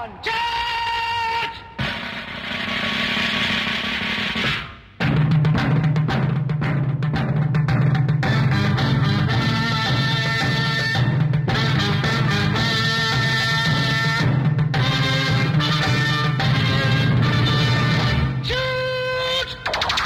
on, charge! Shoot!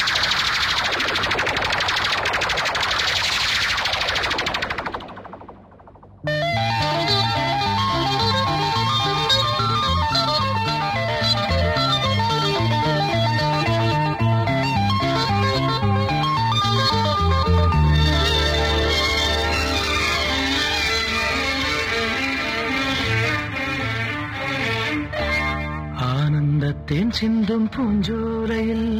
ஆனந்தத்தேன் சிந்தும் பூஞ்சோலையில்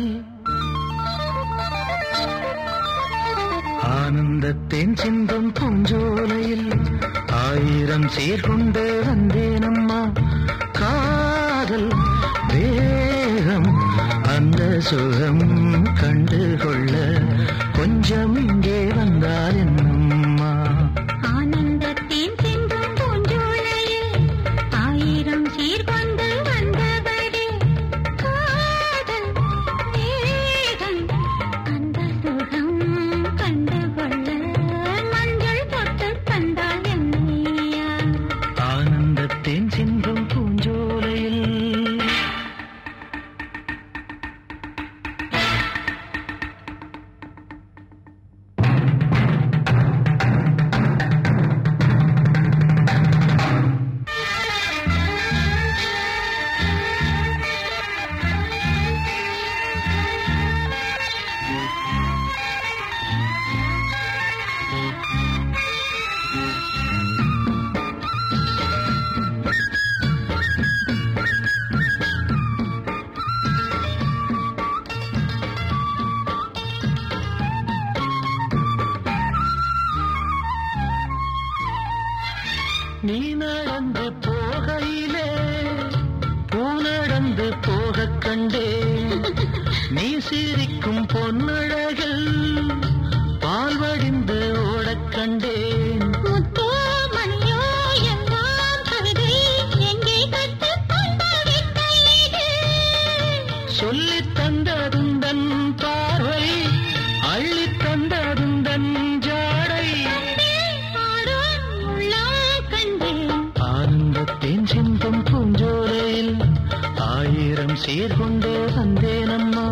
ஆனந்தத்தேன் சிந்தும் பூஞ்சோலையில் ஆயிரம் சீர்கொண்டு வந்தேனம்மா காதல் வேகம் அந்த சுகம் கண்டு கொள்ள கொஞ்சம் இங்கே வந்தால் என்னம்மா ஆனந்தத்தின் சென்றும் பூஞ்சோலையில் ஆயிரம் சீர்கொண்டு வந்தபடி காதல் வேகம் அந்த சுகம் கண்டு கொள்ள மஞ்சள் தொட்டு தந்தால் என்னையா ஆனந்தத்தேன் சிந்தும் பூஞ்சோலையில் நீ நடந்து போகையிலே பூ நடந்து போகக் கண்டேன் நீ சிரிக்கும் பொன்னழகில் பால் வடிந்து ஓடக் கண்டேன் முத்தோ மணியோ எல்லாம் கவிதை எங்கே கற்றுக்கொண்ட வித்தை இது சொல்லித் தந்ததுந்தன் பார்வை அள்ளித் தந்ததுந்தன் ஜாடை ஆடும் உள்ளம் கண்டேன் ஆனந்தத்தின் சிந்தும் பூஞ்சோலையில் ஆயிரம் சீர்கொண்டு வந்தேனம்மா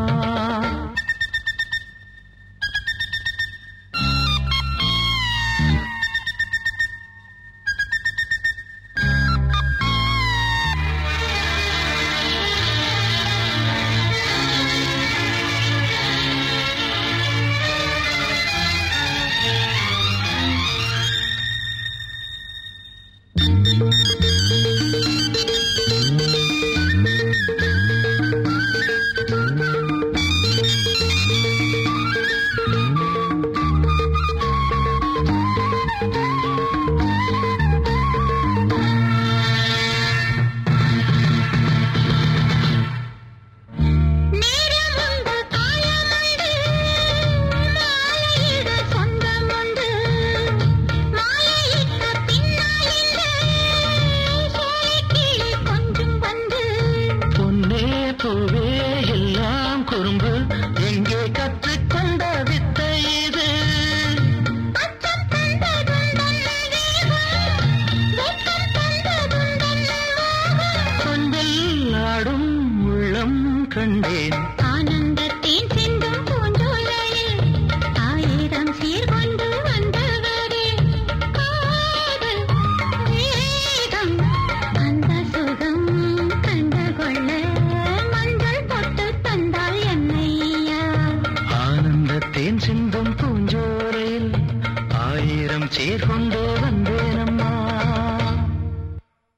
நேரம் உண்டு காலம் உண்டு மாலையிட சொந்தம் உண்டு மாலையிட்ட பின்னால் இல்லை சோலைக்கிளி கொஞ்சம் வந்து பொன்னே பூவே எல்லாம் குறும்பு எங்கே கற்றுக்கொண்ட வித்தை இது அச்சம் தந்ததுந்தன் வேகம் வெட்கம் தந்ததுந்தன் மோகம் கொண்டில் ஆடும் உள்ளம் கண்டேன் ஆனந்தத்தின் சிந்தும் பூஞ்சோலையில் ஆயிரம் சீர்கொண்டு வந்தவரே காதல் வேகம் அந்த சுகம் கண்டு கொள்ள மஞ்சள் தொட்டு தந்தால் என்னையா ஆனந்தத்தேன் சிந்தும்